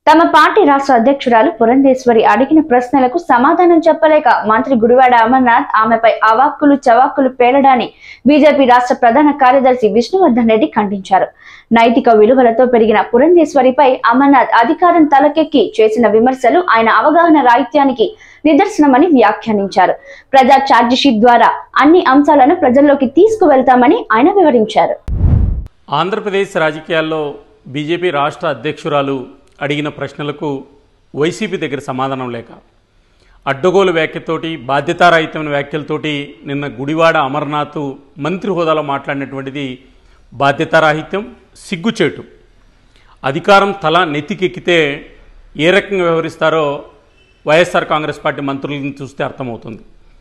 తమ పార్టీ రాష్ట్ర అధ్యక్షురాలు పురంధేశ్వరి అడిగిన ప్రశ్నలకు సమాధానం చెప్పలేక మంత్రి గుడివాడ అమర్నాథ్ ఆమెపై అవాక్కులు చవాక్కులు పేలడాన్ని బీజేపీ రాష్ట్ర ప్రధాన కార్యదర్శి విష్ణువర్ధన్ రెడ్డి ఖండించారు నైతిక విలువలతో పెరిగిన పురంధేశ్వరిపై అమర్నాథ్ అధికారం తలకెక్కి చేసిన విమర్శలు ఆయన అవగాహన రాహిత్యానికి నిదర్శనమని వ్యాఖ్యానించారు ప్రజా ఛార్జిషీట్ ద్వారా అన్ని అంశాలను ప్రజల్లోకి తీసుకువెళ్తామని ఆయన వివరించారు ఆంధ్రప్రదేశ్ రాజకీయాల్లో బీజేపీ రాష్ట్ర అధ్యక్షురాలు అడిగిన ప్రశ్నలకు వైసీపీ దగ్గర సమాధానం లేక అడ్డగోలు వ్యాఖ్యతోటి బాధ్యతారహితమైన వ్యాఖ్యలతోటి నిన్న గుడివాడ అమర్నాథ్ మంత్రి హోదాలో మాట్లాడినటువంటిది బాధ్యతారాహిత్యం సిగ్గుచేటు అధికారం తల నెత్తికెక్కితే ఏ రకంగా వ్యవహరిస్తారో వైఎస్ఆర్ కాంగ్రెస్ పార్టీ మంత్రులను చూస్తే అర్థమవుతుంది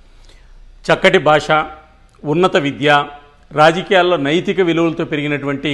చక్కటి భాష ఉన్నత విద్య రాజకీయాల్లో నైతిక విలువలతో పెరిగినటువంటి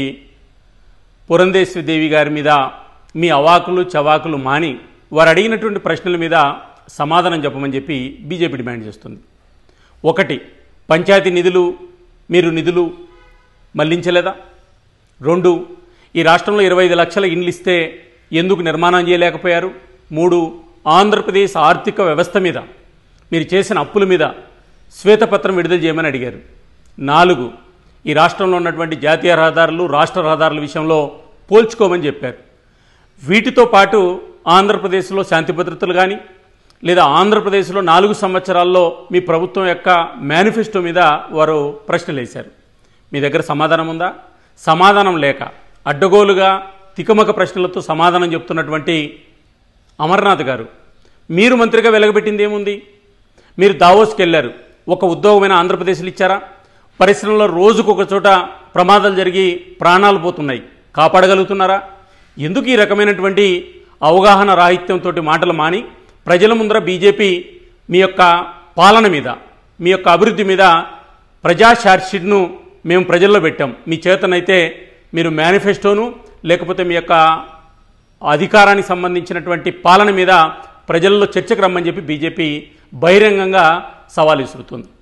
పురంధేశ్వరి దేవి గారి మీద మీ అవాకులు చవాకులు మాని వారు అడిగినటువంటి ప్రశ్నల మీద సమాధానం చెప్పమని చెప్పి బీజేపీ డిమాండ్ చేస్తుంది ఒకటి పంచాయతీ నిధులు మీరు నిధులు మళ్లించలేదా రెండు ఈ రాష్ట్రంలో ఇరవై ఐదు లక్షల ఇండ్లు ఇస్తే ఎందుకు నిర్మాణం చేయలేకపోయారు మూడు ఆంధ్రప్రదేశ్ ఆర్థిక వ్యవస్థ మీద మీరు చేసిన అప్పుల మీద శ్వేతపత్రం విడుదల చేయమని అడిగారు నాలుగు ఈ రాష్ట్రంలో ఉన్నటువంటి జాతీయ రహదారులు రాష్ట్ర రహదారుల విషయంలో పోల్చుకోమని చెప్పారు వీటితో పాటు ఆంధ్రప్రదేశ్లో శాంతి భద్రతలు కానీ లేదా ఆంధ్రప్రదేశ్లో నాలుగు సంవత్సరాల్లో మీ ప్రభుత్వం యొక్క మేనిఫెస్టో మీద వారు ప్రశ్నలు వేశారు మీ దగ్గర సమాధానం ఉందా సమాధానం లేక అడ్డగోలుగా తికమక ప్రశ్నలతో సమాధానం చెప్తున్నటువంటి అమర్నాథ్ గారు మీరు మంత్రిగా వెలగబెట్టింది ఏముంది మీరు దావోస్కి వెళ్ళారు ఒక ఉద్యోగమైన ఆంధ్రప్రదేశ్లో ఇచ్చారా పరిశ్రమలో రోజుకు ఒక చోట ప్రమాదాలు జరిగి ప్రాణాలు పోతున్నాయి కాపాడగలుగుతున్నారా ఎందుకు ఈ రకమైనటువంటి అవగాహన రాహిత్యంతో మాటలు మాని ప్రజల ముందర బీజేపీ మీ యొక్క పాలన మీద మీ యొక్క అభివృద్ధి మీద ప్రజా షార్ట్షీట్ను మేము ప్రజల్లో పెట్టాం మీ చేతనైతే మీరు మేనిఫెస్టోను లేకపోతే మీ యొక్క అధికారానికి సంబంధించినటువంటి పాలన మీద ప్రజల్లో చర్చకు రమ్మని చెప్పి బీజేపీ బహిరంగంగా సవాల్ విసురుతుంది